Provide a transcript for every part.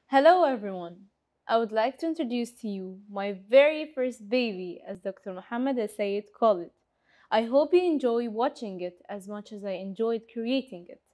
Hello, everyone. I would like to introduce to you my very first baby, as Dr. Muhammad Sayed called it. I hope you enjoy watching it as much as I enjoyed creating it.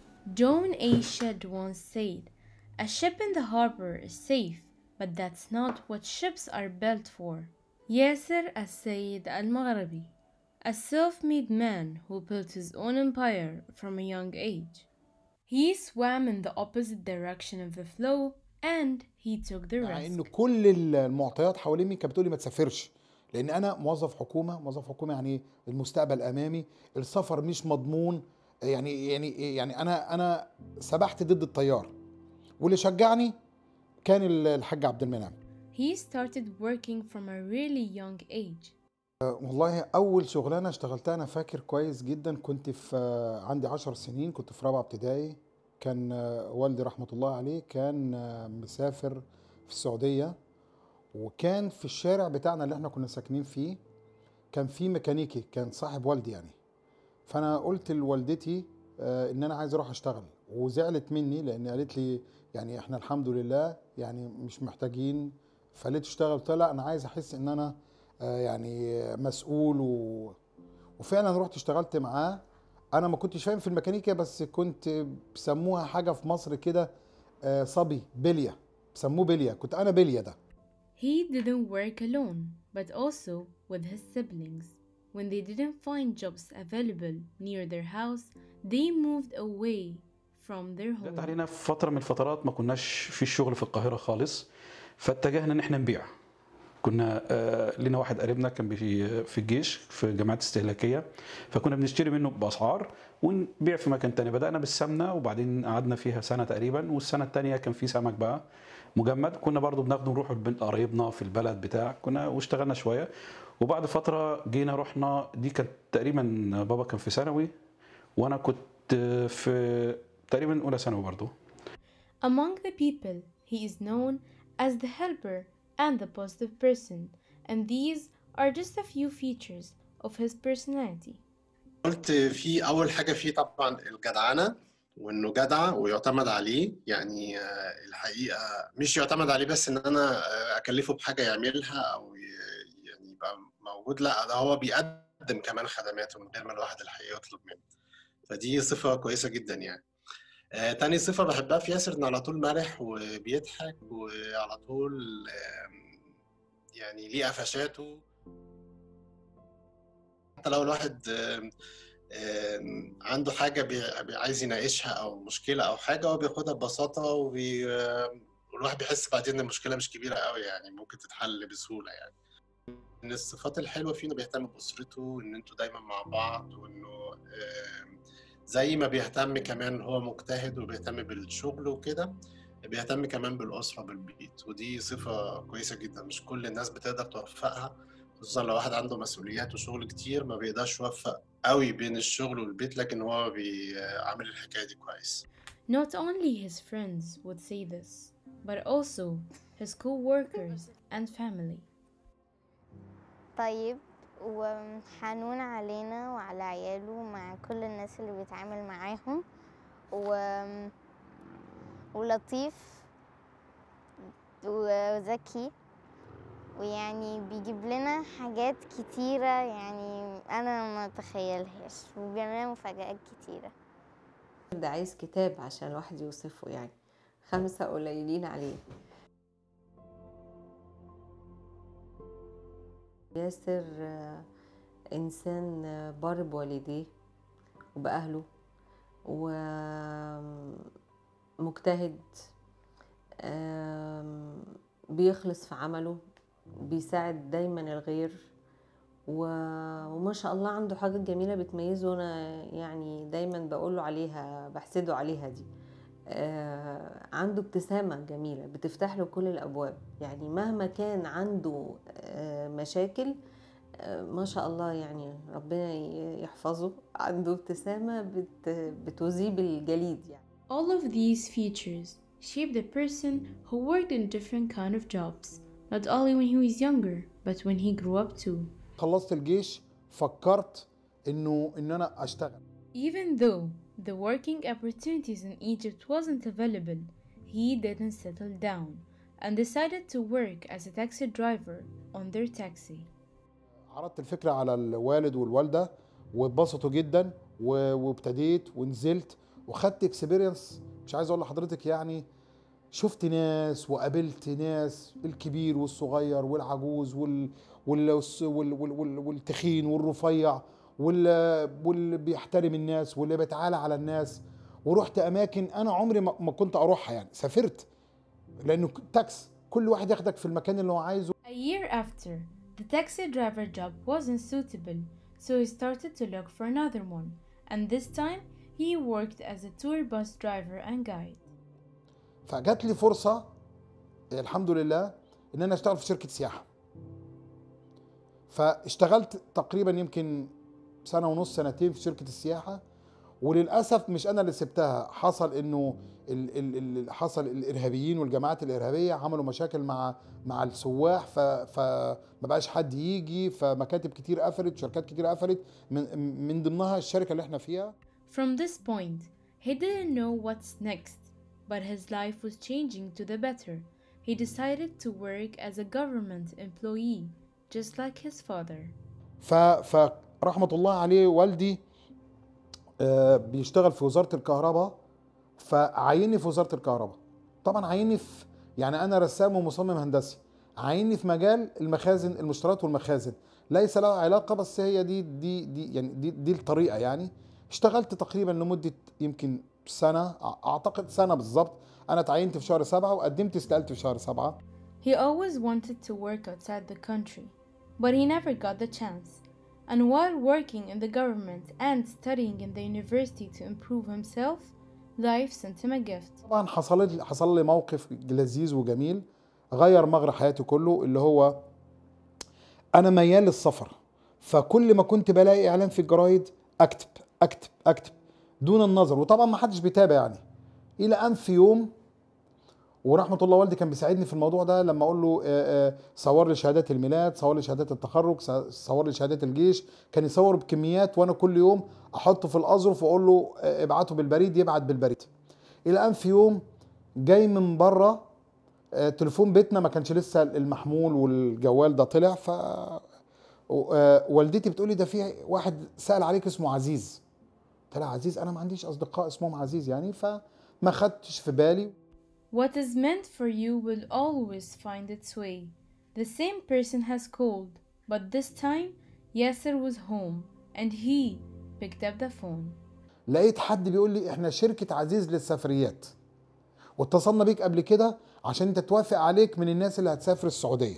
John A. Shedd once said, A ship in the harbor is safe, but that's not what ships are built for. Yasser Al-Sayed Al-Maghrabi, a self-made man who built his own empire from a young age. He swam in the opposite direction of the flow and he took the مع ان risk. كل المعطيات حوالين مني كانت بتقول لي ما تسافرش لان انا موظف حكومه موظف حكومه يعني المستقبل امامي السفر مش مضمون يعني يعني يعني انا انا سبحت ضد التيار واللي شجعني كان الحاج عبد المنعم He started working from a really young age. والله اول شغلانه اشتغلتها انا فاكر كويس جدا كنت في عندي عشر سنين كنت في رابعه ابتدائي كان والدي رحمه الله عليه كان مسافر في السعوديه وكان في الشارع بتاعنا اللي احنا كنا ساكنين فيه كان في ميكانيكي كان صاحب والدي يعني فانا قلت لوالدتي آه، ان انا عايز اروح اشتغل وزعلت مني لان قالت لي يعني احنا الحمد لله يعني مش محتاجين فقالت اشتغل قلت لها لا انا عايز احس ان انا آه، يعني مسؤول و... وفعلا رحت اشتغلت معاه انا ما كنتش فاهم في الميكانيكا بس كنت بيسموها حاجه في مصر كده آه، صبي بليه بيسموه بليه كنت انا بليه ده He didn't work alone, but also with his siblings. When they didn't find jobs available near their house, they moved away from their جت home. علينا في فترة من الفترات ما كناش في الشغل في القاهرة خالص فاتجهنا ان احنا نبيع كنا آه، لنا واحد قريبنا كان بي- في الجيش في جامعات استهلاكية فكنا بنشتري منه بأسعار ونبيع في مكان تاني بدأنا بالسمنة وبعدين قعدنا فيها سنة تقريبا والسنة التانية كان في سمك بقى مجمد كنا برضو بناخده نروح لبنت قرايبنا في البلد بتاع كنا واشتغلنا شوية وبعد فترة جينا رحنا دي كانت تقريبا بابا كان في ثانوي وانا كنت في تقريبا اولى ثانوي برضو Among the people, he is known as the helper and the positive person, and these are just a few features of his personality. قلت في اول حاجه فيه طبعا الجدعنه وانه جدع ويعتمد عليه يعني آه، الحقيقه مش يعتمد عليه بس ان انا آه، اكلفه بحاجه يعملها او ي- يعني يبقى موجود لا ده هو بيقدم كمان خدماته من غير ما الواحد الحقيقه يطلب منه فدي صفه كويسه جدا يعني آه، تاني صفه بحبها في ياسر انه على طول مرح وبيضحك وعلى طول آم، يعني ليه قفشاته حتى لو الواحد آم، آم، عنده حاجة بي- بي- عايز يناقشها أو مشكلة أو حاجة هو بياخدها ببساطة وبي... آم، والواحد بيحس بعدين إن المشكلة مش كبيرة قوي يعني ممكن تتحل بسهولة يعني من الصفات الحلوة فيه إنه بيهتم بأسرته إن أنتوا دايما مع بعض وإنه آم، زي ما بيهتم كمان هو مجتهد وبيهتم بالشغل وكده بيهتم كمان بالأسرة بالبيت ودي صفة كويسة جدا مش كل الناس بتقدر توفقها خصوصا لو واحد عنده مسؤوليات وشغل كتير ما بيقدرش يوفق قوي بين الشغل والبيت لكن هو بيعمل الحكاية دي كويس Not only his friends would say this, but also his co workers and family. طيب وحنون علينا وعلى عياله مع كل الناس اللي بيتعامل معاهم و... ولطيف وذكي ويعني بيجيب لنا حاجات كتيرة يعني أنا ما أتخيلهاش وبيعمل لنا مفاجآت كتيرة ده عايز كتاب عشان الواحد يوصفه يعني خمسة قليلين عليه ياسر آه، إنسان آه، بار بوالديه وبأهله ومجتهد آم، بيخلص في عمله بيساعد دايما الغير و- وما شاء الله عنده حاجات جميلة بتميزه وأنا يعني دايما بقوله عليها بحسده عليها دي آه، عنده ابتسامة جميلة بتفتح له كل الأبواب يعني مهما كان عنده آه، مشاكل آه، ما شاء الله يعني ربنا ي- يحفظه عنده ابتسامة بت بتذيب الجليد يعني All of these features shaped a person who worked in different kind of jobs, not only when he was younger, but when he grew up too. خلصت الجيش فكرت انه ان انا اشتغل Even though the working opportunities in Egypt wasn't available, he didn't settle down and decided to work as a taxi driver on their taxi. عرضت الفكرة على الوالد والوالدة واتبسطوا جدا و- وابتديت ونزلت وخدت اكسبيرينس مش عايز اقول لحضرتك يعني شفت ناس وقابلت ناس الكبير والصغير والعجوز وال وال وال وال وال والتخين والرفيع واللي واللي بيحترم الناس واللي بيتعالى على الناس ورحت اماكن انا عمري ما ما كنت اروحها يعني سافرت لانه تاكس كل واحد ياخدك في المكان اللي هو عايزه A year after, the taxi driver job wasn't suitable, so he started to look for another one, and this time he worked as a tour bus driver and guide. فجات لي فرصه الحمد لله ان انا اشتغل في شركه سياحه فاشتغلت تقريبا يمكن سنه ونص سنتين في شركه السياحه وللاسف مش انا اللي سبتها حصل انه ال ال ال حصل الارهابيين والجماعات الارهابيه عملوا مشاكل مع مع السواح ف فما بقاش حد يجي فمكاتب كتير قفلت شركات كتير قفلت من من ضمنها الشركه اللي احنا فيها From this point, he didn't know what's next, but his life was changing to the better. He decided to work as a government employee, just like his father. ف فرحمه الله عليه والدي آه، بيشتغل في وزاره الكهرباء فعيني في وزاره الكهرباء طبعا عيني في يعني انا رسام ومصمم هندسي عيني في مجال المخازن المشتريات والمخازن ليس له علاقه بس هي دي دي دي يعني دي, دي الطريقه يعني اشتغلت تقريبا لمده يمكن سنه أع- اعتقد سنه بالظبط انا اتعينت في شهر سبعة وقدمت استقالتي في شهر سبعة He always wanted to work outside the country, but he never got the chance. And while working in the government and studying in the university to improve himself, life sent him a gift. طبعا حصل لي حصل لي موقف لذيذ وجميل غير مجرى حياتي كله اللي هو انا ميال للسفر فكل ما كنت بلاقي اعلان في الجرايد اكتب اكتب اكتب دون النظر وطبعا ما حدش بيتابع يعني الى ان في يوم ورحمه الله والدي كان بيساعدني في الموضوع ده لما اقول له آه، آه، صور لي شهادات الميلاد صور لي شهادات التخرج ص- صور لي شهادات الجيش كان يصور بكميات وانا كل يوم احطه في الاظرف واقول له آه، ابعته بالبريد يبعت بالبريد الى ان في يوم جاي من بره آه، تليفون بيتنا ما كانش لسه المحمول والجوال ده طلع ف و- آه، والدتي بتقول لي ده في واحد سأل عليك اسمه عزيز قلت لها عزيز انا ما عنديش اصدقاء اسمهم عزيز يعني فما خدتش في بالي What is meant for you will always find its way. The same person has called, but this time Yasser was home and he picked up the phone. لقيت حد بيقول لي احنا شركة عزيز للسفريات واتصلنا بيك قبل كده عشان انت توافق عليك من الناس اللي هتسافر السعودية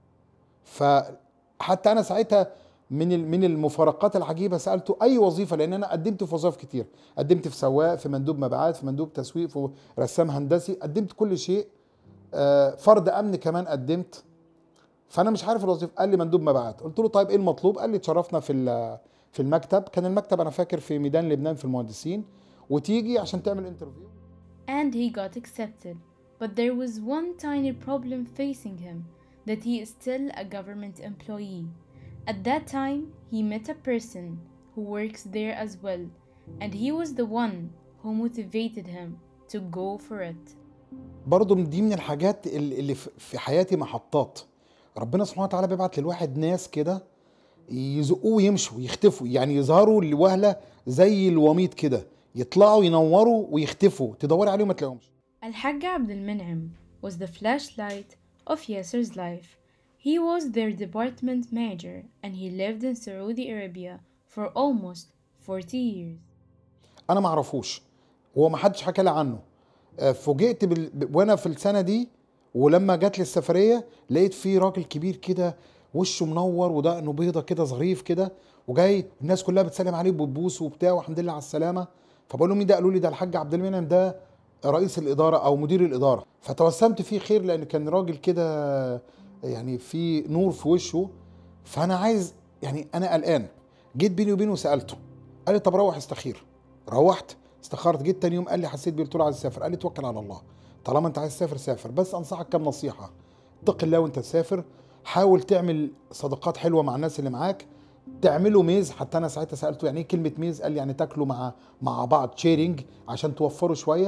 فحتى انا ساعتها من ال- من المفارقات العجيبه سالته اي وظيفه لان انا قدمت في وظائف كتير قدمت في سواق في مندوب مبيعات في مندوب تسويق في رسام هندسي قدمت كل شيء آه، فرد امن كمان قدمت فانا مش عارف الوظيفه قال لي مندوب مبيعات قلت له طيب ايه المطلوب قال لي اتشرفنا في ال- في المكتب كان المكتب انا فاكر في ميدان لبنان في المهندسين وتيجي عشان تعمل انترفيو And he got accepted. But there was one tiny problem facing him that he is still a government employee. At that time, he met a person who works there as well, and he was the one who motivated him to go for it. برضه من دي من الحاجات اللي اللي في في حياتي محطات ربنا سبحانه وتعالى بيبعت للواحد ناس كده يزقوه ويمشوا يختفوا يعني يظهروا لوهله زي الوميض كده يطلعوا ينوروا ويختفوا تدوري عليهم ما تلاقيهمش Al-Hajj Abdul Min'im was the flashlight of Yasser's life. He was their department manager and he lived in Saudi Arabia for almost 40 years. انا ما اعرفوش هو ما حدش حكى لي عنه آه، فوجئت بال... ب- وانا في السنه دي ولما جات لي السفريه لقيت في راجل كبير كده وشه منور ودقنه بيضه كده ظريف كده وجاي الناس كلها بتسلم عليه وبتبوس وبتاع والحمد لله على السلامه فبقول لهم مين ده قالوا لي ده الحاج عبد المنعم ده رئيس الاداره او مدير الاداره فتوسمت فيه خير لان كان راجل كده يعني في نور في وشه فانا عايز يعني انا قلقان جيت بيني وبينه وسالته قال لي طب روح استخير روحت استخرت جيت تاني يوم قال لي حسيت بيه قلت له عايز اسافر قال لي توكل على الله طالما انت عايز تسافر سافر بس انصحك كام نصيحه اتق الله وانت تسافر حاول تعمل صداقات حلوه مع الناس اللي معاك تعملوا ميز حتى انا ساعتها سالته يعني ايه كلمه ميز قال لي يعني تاكلوا مع مع بعض شيرنج عشان توفروا شويه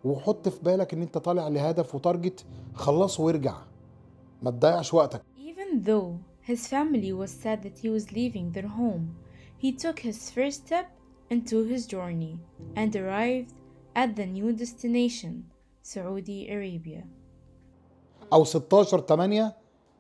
وحط في بالك ان انت طالع لهدف وتارجت خلصه وارجع ما تضيعش وقتك Even though his family was sad that he was leaving their home, he took his first step into his journey and arrived at the new destination, Saudi Arabia. او 16 8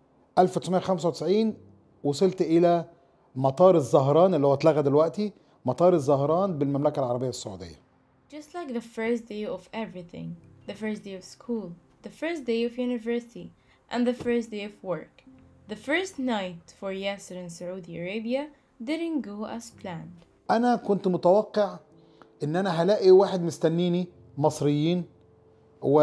1995 وصلت الى مطار الزهران اللي هو اتلغى دلوقتي مطار الزهران بالمملكه العربيه السعوديه Just like the first day of everything, the first day of school, the first day of university, and the first day of work, the first night for Yasser in Saudi Arabia didn't go as planned. انا كنت متوقع ان انا هلاقي واحد مستنيني مصريين و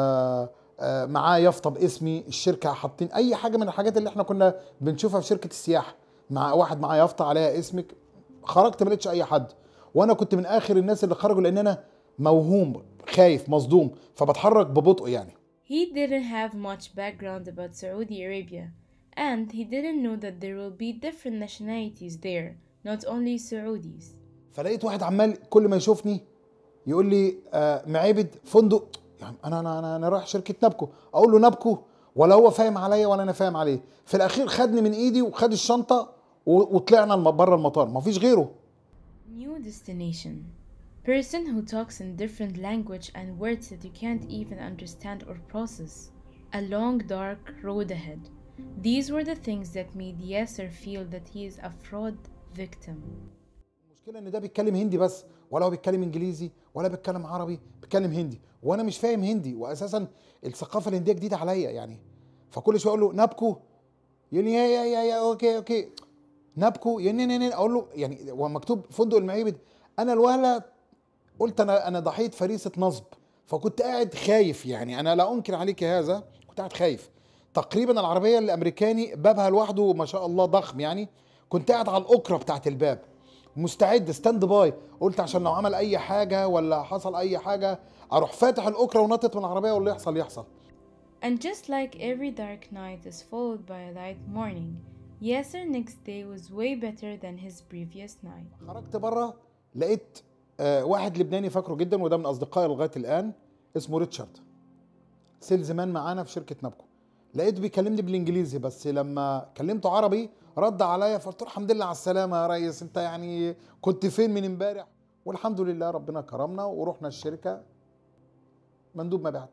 آه، معاه يافطه باسمي الشركه حاطين اي حاجه من الحاجات اللي احنا كنا بنشوفها في شركه السياحه مع واحد معاه يافطه عليها اسمك خرجت ما لقيتش اي حد وانا كنت من اخر الناس اللي خرجوا لان انا موهوم خايف مصدوم فبتحرك ببطء يعني He didn't have much background about Saudi Arabia, and he didn't know that there will be different nationalities there, not only Saudis. فلقيت واحد عمال كل ما يشوفني يقول لي آه معبد فندق يعني انا انا انا, أنا رايح شركه نابكو اقول له نابكو ولا هو فاهم عليا ولا انا فاهم عليه في الاخير خدني من ايدي وخد الشنطه و- وطلعنا الم- بره المطار ما فيش غيره New destination. Person who talks in different language and words that you can't even understand or process. A long dark road ahead. These were the things that made Yasser feel that he is a fraud victim. المشكله ان ده بيتكلم هندي بس ولا هو بيتكلم انجليزي ولا بيتكلم عربي بيتكلم هندي وانا مش فاهم هندي واساسا الثقافه الهنديه جديده عليا يعني فكل شويه اقول له نابكو يقول لي يا يا يا يا اوكي اوكي نابكو يا نين نين اقول له يعني هو مكتوب فندق المعيبد انا الوهله قلت انا انا ضحيه فريسه نصب فكنت قاعد خايف يعني انا لا انكر عليك هذا كنت قاعد خايف تقريبا العربيه الامريكاني بابها لوحده ما شاء الله ضخم يعني كنت قاعد على الاكره بتاعت الباب مستعد ستاند باي قلت عشان لو عمل اي حاجه ولا حصل اي حاجه اروح فاتح الاكره ونطت من العربيه واللي يحصل يحصل And just like every dark night is followed by a light morning, Yasser next day was way better than his previous night. خرجت بره لقيت آه واحد لبناني فاكره جدا وده من اصدقائي لغايه الان اسمه ريتشارد سيلز مان معانا في شركه نابكو لقيته بيكلمني بالانجليزي بس لما كلمته عربي رد عليا فقلت له الحمد لله على السلامه يا ريس انت يعني كنت فين من امبارح والحمد لله ربنا كرمنا ورحنا الشركه مندوب مبيعات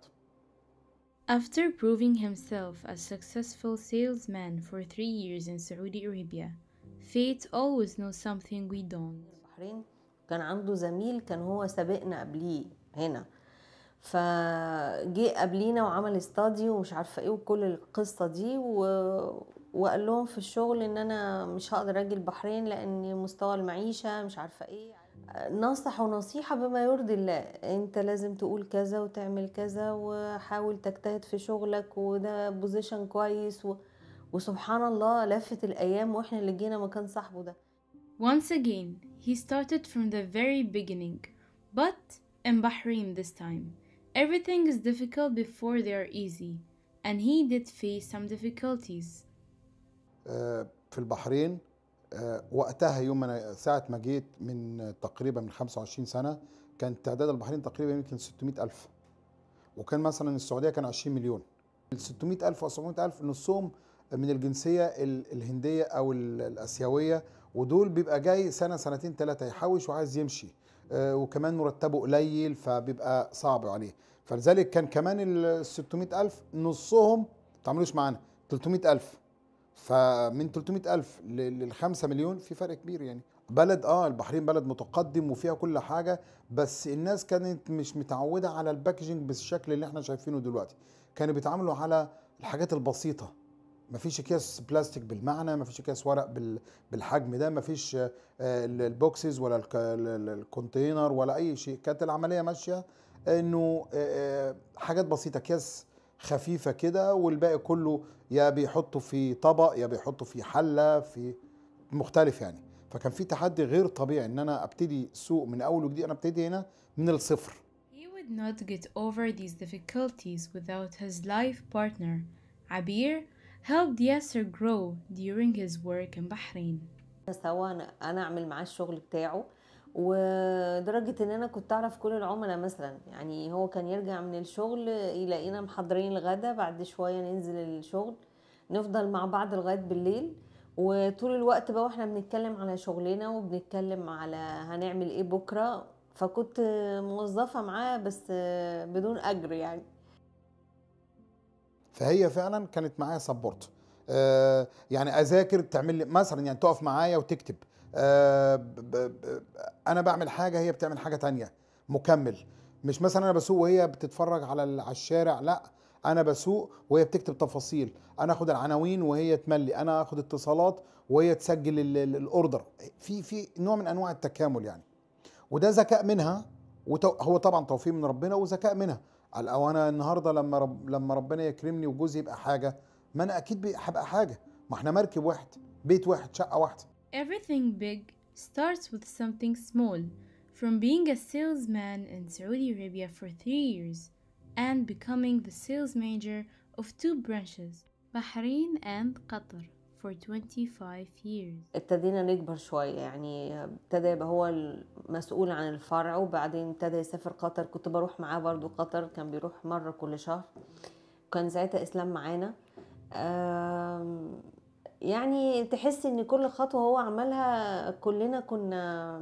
After proving himself a successful salesman for three years in Saudi Arabia, fate always knows something we don't. البحرين كان عنده زميل كان هو سابقنا قبليه هنا فجه قبلينا وعمل استاديو ومش عارفه ايه وكل القصه دي و... وقال لهم في الشغل ان انا مش هقدر اجي البحرين لان مستوى المعيشه مش عارفه ايه نصحوا نصيحه بما يرضي الله انت لازم تقول كذا وتعمل كذا وحاول تجتهد في شغلك وده بوزيشن كويس و... وسبحان الله لفت الايام واحنا اللي جينا مكان صاحبه ده Once again, he started from the very beginning, but in Bahrain this time. Everything is difficult before they are easy, and he did face some difficulties. آه، في البحرين آه، وقتها يوم ما أنا ساعة ما جيت من تقريبا من 25 سنة كان تعداد البحرين تقريبا يمكن 600 ألف وكان مثلا السعودية كان 20 مليون ال 600 ألف و 700 ألف نصهم من الجنسية ال- الهندية أو ال- الآسيوية ودول بيبقى جاي سنة سنتين ثلاثة يحوش وعايز يمشي آه، وكمان مرتبه قليل فبيبقى صعب عليه فلذلك كان كمان ال 600 ألف نصهم ما تعملوش معانا 300 ألف فمن 300 ألف لل 5 مليون في فرق كبير يعني بلد اه البحرين بلد متقدم وفيها كل حاجة بس الناس كانت مش متعودة على الباكجينج بالشكل اللي احنا شايفينه دلوقتي كانوا بيتعاملوا على الحاجات البسيطة مفيش اكياس بلاستيك بالمعنى مفيش اكياس ورق بال- بالحجم ده مفيش آه، ال- البوكسز ولا الك- ال- ال- الكونتينر ولا اي شيء كانت العملية ماشية انه آه، آه، حاجات بسيطة اكياس خفيفة كده والباقي كله يا بيحطوا في طبق يا بيحطوا في حلة في مختلف يعني فكان في تحدي غير طبيعي ان انا ابتدي سوق من اول وجديد انا ابتدي هنا من الصفر He would not get over these difficulties without his life partner. Abir helped Yasser grow during his work in Bahrain. سوا انا أنا اعمل معاه الشغل بتاعه ولدرجة ان انا كنت اعرف كل العملاء مثلا يعني هو كان يرجع من الشغل يلاقينا محضرين الغدا بعد شوية ننزل الشغل نفضل مع بعض لغاية بالليل وطول الوقت بقى واحنا بنتكلم على شغلنا وبنتكلم على هنعمل ايه بكرة فكنت موظفة معاه بس بدون اجر يعني فهي فعلا كانت معايا سبورت آه يعني اذاكر تعمل لي مثلا يعني تقف معايا وتكتب آه ب ب انا بعمل حاجه هي بتعمل حاجه تانية مكمل مش مثلا انا بسوق وهي بتتفرج على ال- على الشارع لا انا بسوق وهي بتكتب تفاصيل انا اخد العناوين وهي تملي انا اخد اتصالات وهي تسجل ال- ال- الاوردر في في نوع من انواع التكامل يعني وده ذكاء منها وهو طبعا توفيق من ربنا وذكاء منها قال او انا النهارده لما رب لما ربنا يكرمني وجوزي يبقى حاجه ما انا اكيد بي- هبقى حاجه ما احنا مركب واحد بيت واحد شقه واحده Everything big starts with something small. From being a salesman in Saudi Arabia for three years and becoming the sales manager of two branches, Bahrain and Qatar, for 25 years. ابتدينا نكبر شوية يعني ابتدى يبقى هو المسؤول عن الفرع وبعدين ابتدى يسافر قطر كنت بروح معاه برضو قطر كان بيروح مرة كل شهر كان ساعتها إسلام معانا آم، يعني تحس ان كل خطوة هو عملها كلنا كنا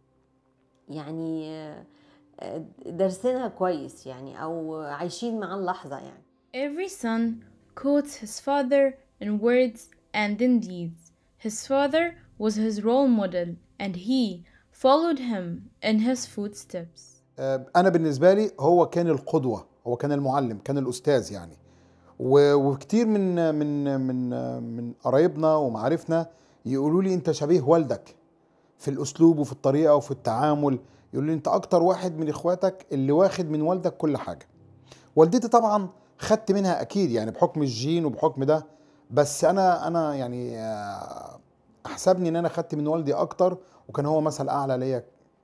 يعني آه، درسينها كويس يعني او عايشين مع اللحظة يعني Every son quotes his father in words and in deeds. His father was his role model and he followed him in his footsteps. آه، انا بالنسبه لي هو كان القدوه هو كان المعلم كان الاستاذ يعني و- وكتير من من من من قرايبنا ومعارفنا يقولوا لي انت شبيه والدك في الاسلوب وفي الطريقه وفي التعامل يقولوا لي انت اكتر واحد من اخواتك اللي واخد من والدك كل حاجه والدتي طبعا خدت منها اكيد يعني بحكم الجين وبحكم ده بس انا انا يعني آه، احسبني ان انا خدت من والدي اكتر وكان هو مثل اعلى ليا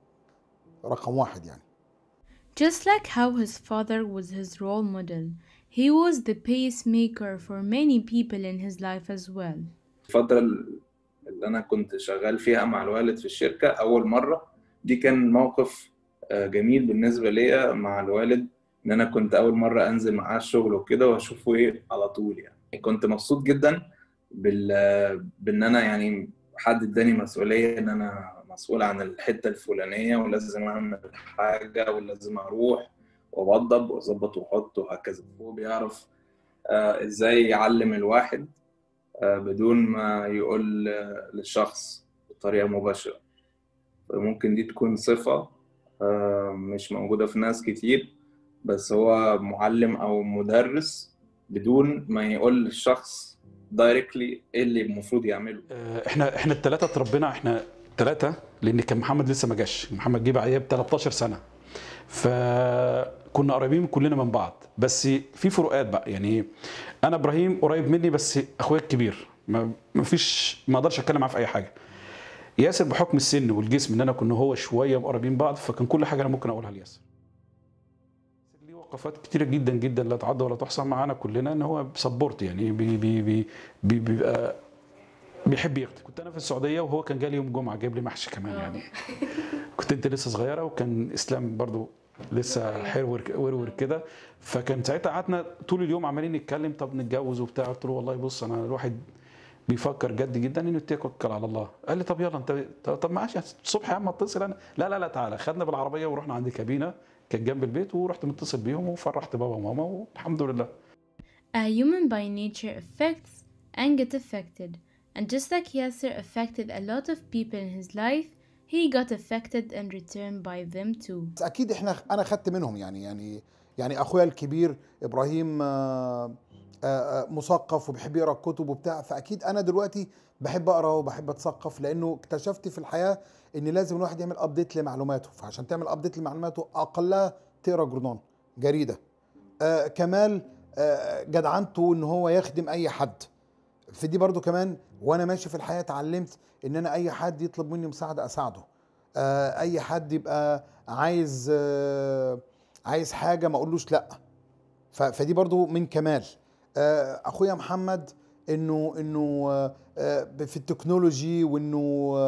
رقم واحد يعني Just like how his father was his role model, he was the pacemaker for many people in his life as well. الفترة اللي أنا كنت شغال فيها مع الوالد في الشركة أول مرة دي كان موقف آه، جميل بالنسبة ليا مع الوالد إن أنا كنت أول مرة أنزل معاه الشغل وكده وأشوفه إيه على طول يعني كنت مبسوط جدا بال... بإن أنا يعني حد إداني مسؤولية إن أنا مسؤول عن الحتة الفلانية ولازم أعمل حاجة ولازم أروح وأوضب وأظبط وأحط وهكذا هو بيعرف آه، إزاي يعلم الواحد آه، بدون ما يقول آه، للشخص بطريقة مباشرة ممكن دي تكون صفة آه، مش موجودة في ناس كتير بس هو معلم أو مدرس بدون ما يقول للشخص دايركتلي ايه اللي المفروض يعمله آه، احنا احنا الثلاثه اتربينا احنا ثلاثه لان كان محمد لسه ما جاش محمد جه بعديها ب 13 سنه فكنا قريبين كلنا من بعض بس في فروقات بقى يعني انا ابراهيم قريب مني بس اخويا الكبير ما ما فيش ما اقدرش اتكلم معاه في اي حاجه ياسر بحكم السن والجسم ان انا كنا هو شويه مقربين بعض فكان كل حاجه انا ممكن اقولها لياسر ليه وقفات كتيره جدا جدا لا تعد ولا تحصى معانا كلنا ان هو سبورت يعني بي بي بي بي بيبقى بيحب يخدم كنت انا في السعوديه وهو كان جالي يوم جمعه جايب لي محشي كمان يعني كنت انت لسه صغيره وكان اسلام برضو لسه حرور ورور كده فكان ساعتها قعدنا طول اليوم عمالين نتكلم طب نتجوز وبتاع قلت له والله بص انا الواحد بيفكر جد جدا انه يتوكل على الله قال لي طب يلا انت طب- طب معلش الصبح يا عم اتصل انا لا لا لا تعالى خدنا بالعربيه ورحنا عند كابينه كانت جنب البيت ورحت متصل بيهم وفرحت بابا وماما والحمد لله A human by nature affects and get affected. And just like Yasser affected a lot of people in his life, he got affected in return by them too. بس اكيد احنا انا خدت منهم يعني يعني يعني اخويا الكبير ابراهيم آه، آه، آه، مثقف وبيحب يقرا كتب وبتاع فاكيد انا دلوقتي بحب اقرا وبحب اتثقف لانه اكتشفت في الحياه ان لازم الواحد يعمل ابديت لمعلوماته فعشان تعمل ابديت لمعلوماته اقلها تقرا جورنال جريده آه كمال آه جدعنته ان هو يخدم اي حد في دي برضو كمان وانا ماشي في الحياه اتعلمت ان انا اي حد يطلب مني مساعده اساعده آه اي حد يبقى عايز آه عايز حاجه ما اقولوش لا ف- فدي برضو من كمال آه اخويا محمد انه انه آه آه، في التكنولوجي وانه آه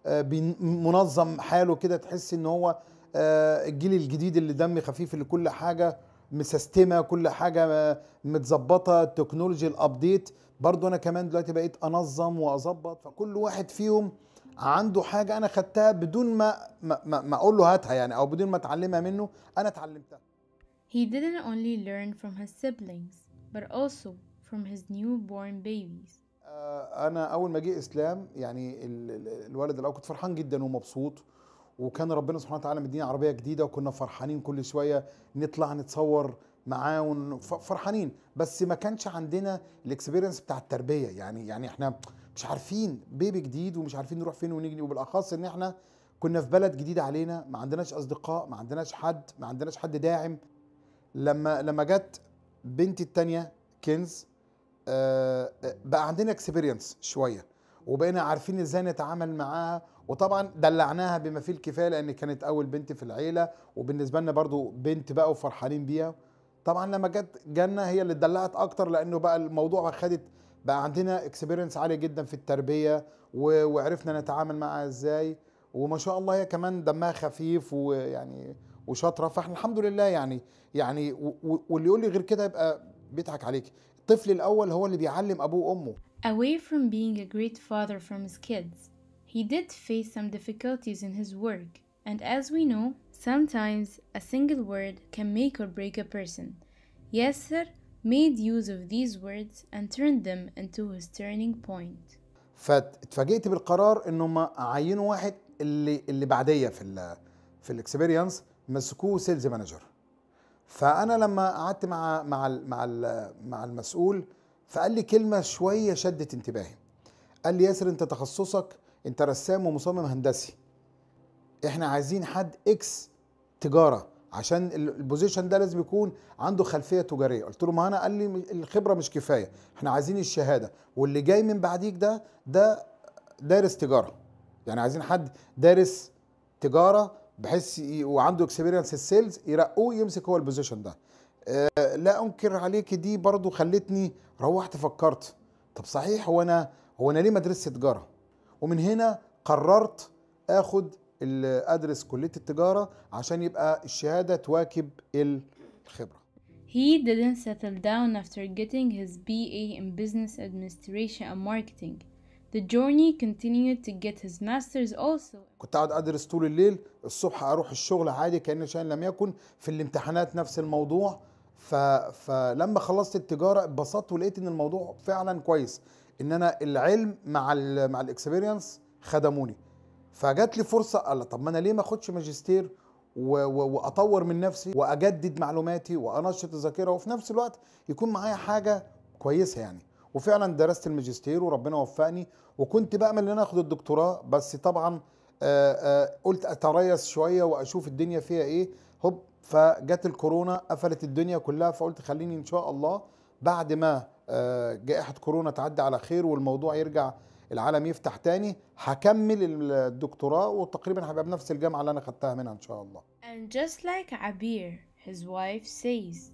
آه، بين- منظم حاله كده تحس ان هو آه، الجيل الجديد اللي دم خفيف اللي كل حاجه مسستمه كل حاجه آه، متظبطه التكنولوجي الابديت برضو انا كمان دلوقتي بقيت انظم واظبط فكل واحد فيهم عنده حاجه انا خدتها بدون ما ما, ما, ما اقول له هاتها يعني او بدون ما اتعلمها منه انا اتعلمتها He didn't only learn from his siblings, but also from his newborn babies. آه، انا اول ما جه اسلام يعني ال- ال- الولد الاول كنت فرحان جدا ومبسوط وكان ربنا سبحانه وتعالى مدينا عربيه جديده وكنا فرحانين كل شويه نطلع نتصور معاه ون- ف- فرحانين بس ما كانش عندنا الاكسبيرينس بتاع التربيه يعني يعني احنا مش عارفين بيبي جديد ومش عارفين نروح فين ونيجي وبالاخص ان احنا كنا في بلد جديده علينا ما عندناش اصدقاء ما عندناش حد ما عندناش حد داعم لما لما جت بنتي التانية كنز آه، بقى عندنا اكسبيرينس شويه وبقينا عارفين ازاي نتعامل معاها وطبعا دلعناها بما فيه الكفايه لان كانت اول بنت في العيله وبالنسبه لنا برضو بنت بقى وفرحانين بيها طبعا لما جت جنة هي اللي اتدلعت اكتر لانه بقى الموضوع بقى خدت بقى عندنا اكسبيرينس عاليه جدا في التربيه و- وعرفنا نتعامل معاها ازاي وما شاء الله هي كمان دمها خفيف ويعني وشاطره فاحنا الحمد لله يعني يعني و- و- واللي يقول لي غير كده يبقى بيضحك عليك الطفل الاول هو اللي بيعلم ابوه وامه Away from being a great father from his kids, he did face some difficulties in his work, and as we know, sometimes a single word can make or break a person. Yasser made use of these words and turned them into his turning point. فاتفاجئت بالقرار انهم عينوا واحد اللي اللي بعديه في ال في الاكسبيرينس مسكوه سيلز مانجر فانا لما قعدت مع مع ال مع ال مع المسؤول فقال لي كلمه شويه شدت انتباهي قال لي ياسر انت تخصصك انت رسام ومصمم هندسي احنا عايزين حد اكس تجاره عشان ال- البوزيشن ده لازم يكون عنده خلفيه تجاريه قلت له ما انا قال لي م- الخبره مش كفايه احنا عايزين الشهاده واللي جاي من بعديك ده ده دارس تجاره يعني عايزين حد دارس تجاره بحيث ي- وعنده اكسبيرينس السيلز يرقوه يمسك هو البوزيشن ده آه، لا انكر عليك دي برضو خلتني روحت فكرت طب صحيح هو انا هو انا ليه ما ادرسش تجاره ومن هنا قررت اخد ال- ادرس كليه التجاره عشان يبقى الشهاده تواكب الخبره He didn't settle down after getting his BA in Business Administration and Marketing. The journey continued to get his master's also. كنت قاعد ادرس طول الليل الصبح اروح الشغل عادي كان شيء لم يكن في الامتحانات نفس الموضوع ف... فلما خلصت التجاره اتبسطت ولقيت ان الموضوع فعلا كويس ان انا العلم مع ال مع الاكسبيرينس خدموني فجات لي فرصه قال طب ما انا ليه ما اخدش ماجستير و... و... واطور من نفسي واجدد معلوماتي وانشط الذاكره وفي نفس الوقت يكون معايا حاجه كويسه يعني وفعلا درست الماجستير وربنا وفقني وكنت بامل ان انا اخد الدكتوراه بس طبعا آه، آه، قلت اتريث شويه واشوف الدنيا فيها ايه هوب فجت الكورونا قفلت الدنيا كلها فقلت خليني ان شاء الله بعد ما آه، جائحه كورونا تعدي على خير والموضوع يرجع العالم يفتح تاني هكمل الدكتوراه وتقريبا هبقى بنفس الجامعه اللي انا خدتها منها ان شاء الله And just like Abir, his wife says,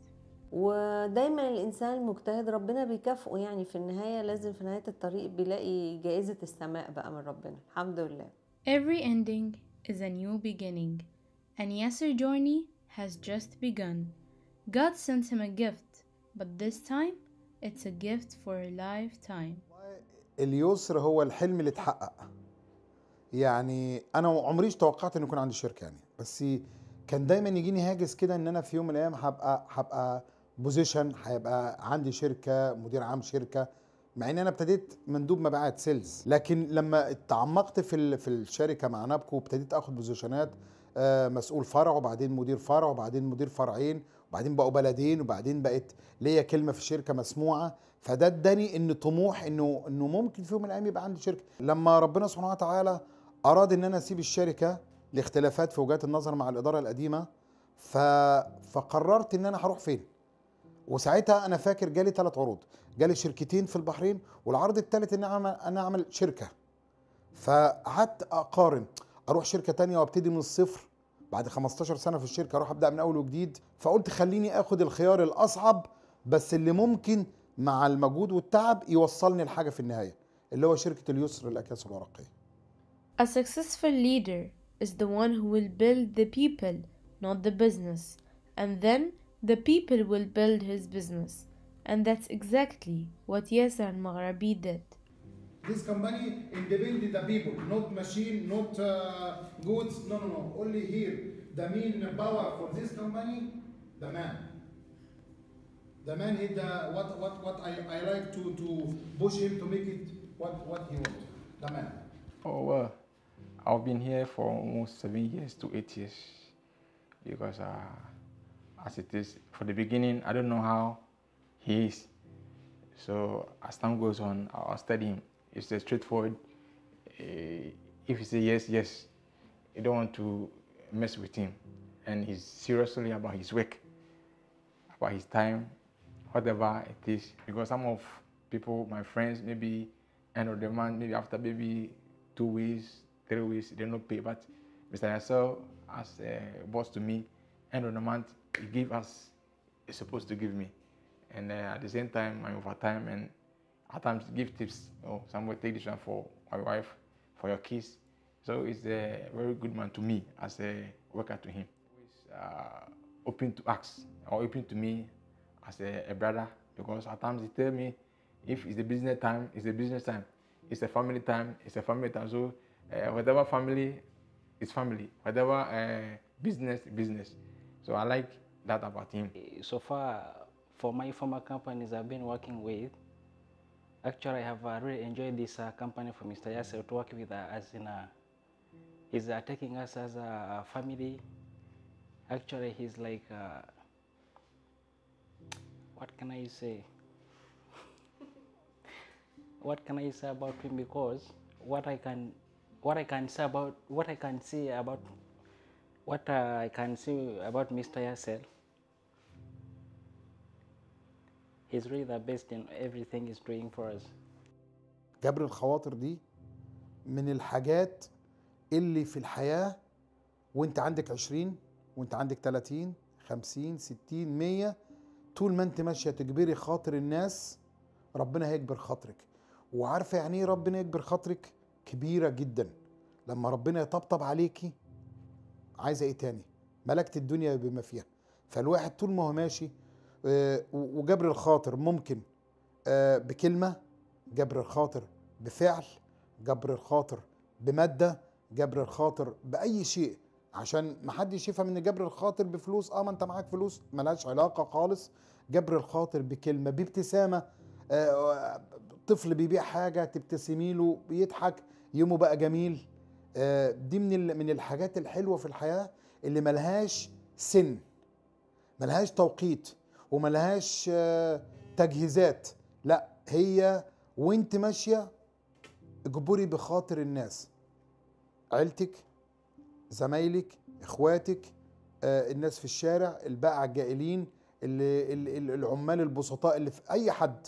ودايما الانسان المجتهد ربنا بيكافئه يعني في النهايه لازم في نهايه الطريق بيلاقي جائزه السماء بقى من ربنا الحمد لله Every ending is a new beginning, and Yasser journey has just begun. God sent him a gift, but this time it's a gift for a lifetime. اليسر هو الحلم اللي اتحقق يعني انا عمريش توقعت ان يكون عندي شركه يعني بس كان دايما يجيني هاجس كده ان انا في يوم من الايام هبقى هبقى بوزيشن هيبقى عندي شركه مدير عام شركه مع ان انا ابتديت مندوب مبيعات سيلز لكن لما اتعمقت في ال- في الشركه مع نابكو وابتديت اخد بوزيشنات آه، مسؤول فرع وبعدين مدير فرع وبعدين مدير فرعين وبعدين بقوا بلدين وبعدين بقت ليا كلمه في الشركه مسموعه فده اداني ان طموح انه انه ممكن في يوم من الايام يبقى عندي شركه لما ربنا سبحانه وتعالى اراد ان انا اسيب الشركه لاختلافات في وجهات النظر مع الاداره القديمه ف... فقررت ان انا هروح فين وساعتها انا فاكر جالي ثلاث عروض جالي شركتين في البحرين والعرض الثالث ان اعمل انا اعمل شركه فقعدت اقارن اروح شركه تانية وابتدي من الصفر بعد 15 سنه في الشركه اروح ابدا من اول وجديد فقلت خليني اخد الخيار الاصعب بس اللي ممكن مع المجهود والتعب يوصلني لحاجه في النهايه اللي هو شركه اليسر الاكياس الورقيه A successful leader is the one who will build the people, not the business, and then the people will build his business. And that's exactly what Yasser al-Maghrabi did. This company independent the people, not machine, not uh, goods. No, no, no. Only here. The main power for this company, the man. The man is the what what what I, I like to to push him to make it what what he wants. The man. Oh well, I've been here for almost seven years to eight years because uh, as it is for the beginning, I don't know how he is. So as time goes on, I'll study him. It's a straightforward. Uh, if you say yes, yes, you don't want to mess with him, and he's seriously about his work, about his time, whatever it is. Because some of people, my friends, maybe end of the month, maybe after maybe two weeks, three weeks, they don't pay. But Mr. Yassel, as a boss to me, end of the month, he give us, he's supposed to give me. And uh, at the same time, I'm overtime and at times give tips. Oh, somebody take this one for my wife, for your kids. So he's a very good man to me as a worker to him. He's uh, open to ask or open to me as a, a brother because at times he tell me if it's the business time, it's the business time. It's a family time, it's a family time. So uh, whatever family is family, whatever uh, business, business. So I like that about him. So far, for my former companies I've been working with, actually I have uh, really enjoyed this uh, company for Mr. Yasser to work with uh, as in a, he's uh, taking us as a family. Actually, he's like, uh, what can I say? what can I say about him? Because what I can, what I can say about, what I can see about, what uh, I can see about Mr. Yasser, he's really the best in everything he's doing for us. جبر الخواطر دي من الحاجات اللي في الحياة وانت عندك 20 وانت عندك 30 50 60 100 طول ما انت ماشية تجبري خاطر الناس ربنا هيجبر خاطرك وعارفة يعني ايه ربنا يجبر خاطرك كبيرة جدا لما ربنا يطبطب عليكي عايزة ايه تاني ملكت الدنيا بما فيها فالواحد طول ما هو ماشي آه، و- وجبر الخاطر ممكن آه، بكلمة جبر الخاطر بفعل جبر الخاطر بمادة جبر الخاطر بأي شيء عشان محدش يفهم ان جبر الخاطر بفلوس اه ما انت معاك فلوس ملهاش علاقة خالص جبر الخاطر بكلمة بابتسامة آه، طفل بيبيع حاجة تبتسمي له بيضحك يومه بقى جميل آه، دي من ال- من الحاجات الحلوة في الحياة اللي ملهاش سن ملهاش توقيت وملهاش آه، تجهيزات لا هي وانت ماشيه اجبري بخاطر الناس عيلتك زمايلك اخواتك آه، الناس في الشارع البائع الجائلين اللي ال- ال- العمال البسطاء اللي في اي حد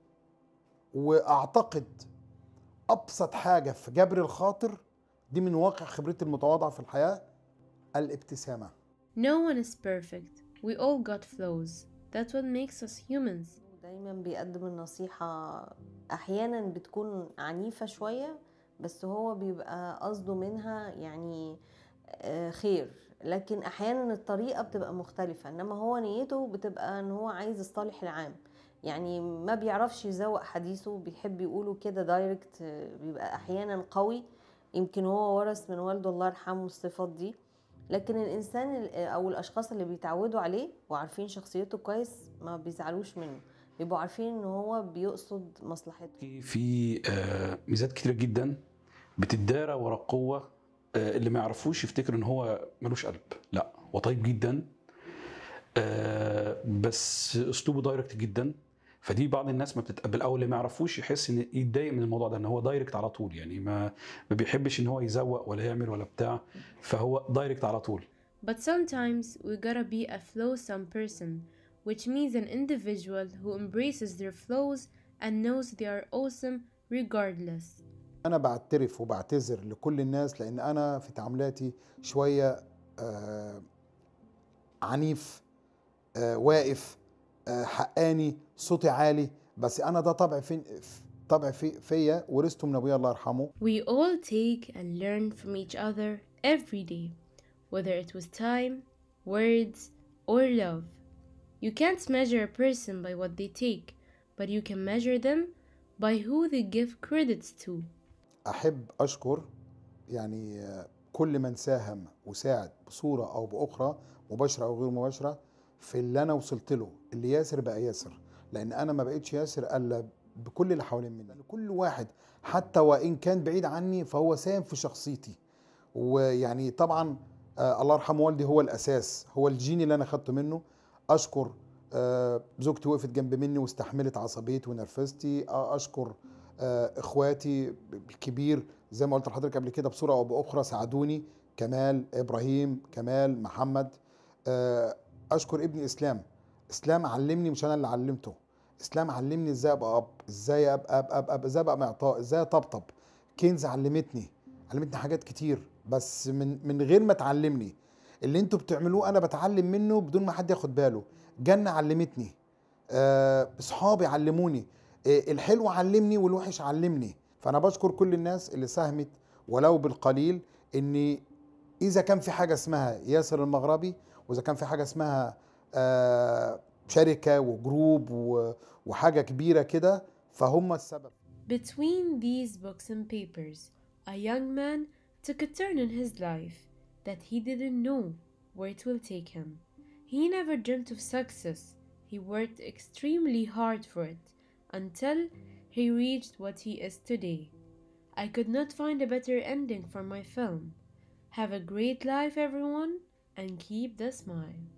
واعتقد ابسط حاجه في جبر الخاطر دي من واقع خبرتي المتواضعه في الحياه الابتسامه No one is perfect. We all got flaws. That's what makes us humans. دايما بيقدم النصيحة أحيانا بتكون عنيفة شوية بس هو بيبقى قصده منها يعني آه، خير لكن أحيانا الطريقة بتبقى مختلفة إنما هو نيته بتبقى إن هو عايز الصالح العام يعني ما بيعرفش يزوق حديثه بيحب يقوله كده دايركت آه، بيبقى أحيانا قوي يمكن هو ورث من والده الله يرحمه الصفات دي لكن الإنسان ال- أو الأشخاص اللي بيتعودوا عليه وعارفين شخصيته كويس ما بيزعلوش منه بيبقوا عارفين ان هو بيقصد مصلحتهم في آه، ميزات كتيرة جدا بتدارى ورا القوة آه، اللي ما يعرفوش يفتكروا ان هو ملوش قلب لا هو طيب جدا آه، بس اسلوبه دايركت جدا فدي بعض الناس ما بتتقبل او اللي ما يعرفوش يحس ان يتضايق من الموضوع ده ان هو دايركت على طول يعني ما ما بيحبش ان هو يزوق ولا يعمل ولا بتاع فهو دايركت على طول But sometimes we gotta be a flawsome person, which means an individual who embraces their flaws and knows they are awesome regardless. انا بعترف وبعتذر لكل الناس لان انا في تعاملاتي شويه آه عنيف آه واقف آه حقاني صوتي عالي بس انا ده طبع في طبع في فيا ورثته من ابويا الله يرحمه We all take and learn from each other every day, whether it was time, words, or love. You can't measure a person by what they take, but you can measure them by who they give credits to. احب اشكر يعني آه، كل من ساهم وساعد بصوره او باخرى مباشره او غير مباشره في اللي انا وصلت له اللي ياسر بقى ياسر لان انا ما بقتش ياسر الا بكل اللي حوالين مني لأن كل واحد حتى وان كان بعيد عني فهو ساهم في شخصيتي ويعني طبعا آه الله يرحمه والدي هو الاساس هو الجين اللي انا خدته منه اشكر آه زوجتي وقفت جنب مني واستحملت عصبيتي ونرفزتي آه اشكر آه اخواتي الكبير زي ما قلت لحضرتك قبل كده بصوره او باخرى ساعدوني كمال ابراهيم كمال محمد آه اشكر ابني اسلام اسلام علمني مش انا اللي علمته اسلام علمني ازاي ابقى اب ازاي ابقى اب اب اب ازاي ابقى معطاء ازاي اطبطب كنز علمتني علمتني حاجات كتير بس من من غير ما تعلمني اللي انتوا بتعملوه انا بتعلم منه بدون ما حد ياخد باله جنة علمتني آه، اصحابي علموني آه، الحلو علمني والوحش علمني فانا بشكر كل الناس اللي ساهمت ولو بالقليل ان اذا كان في حاجه اسمها ياسر المغربي واذا كان في حاجه اسمها آه، شركه وجروب و- وحاجه كبيره كده فهم السبب Between these books and papers, a young man took a turn in his life that he didn't know where it will take him. He never dreamt of success. He worked extremely hard for it until he reached what he is today. I could not find a better ending for my film. Have a great life, everyone, and keep the smile.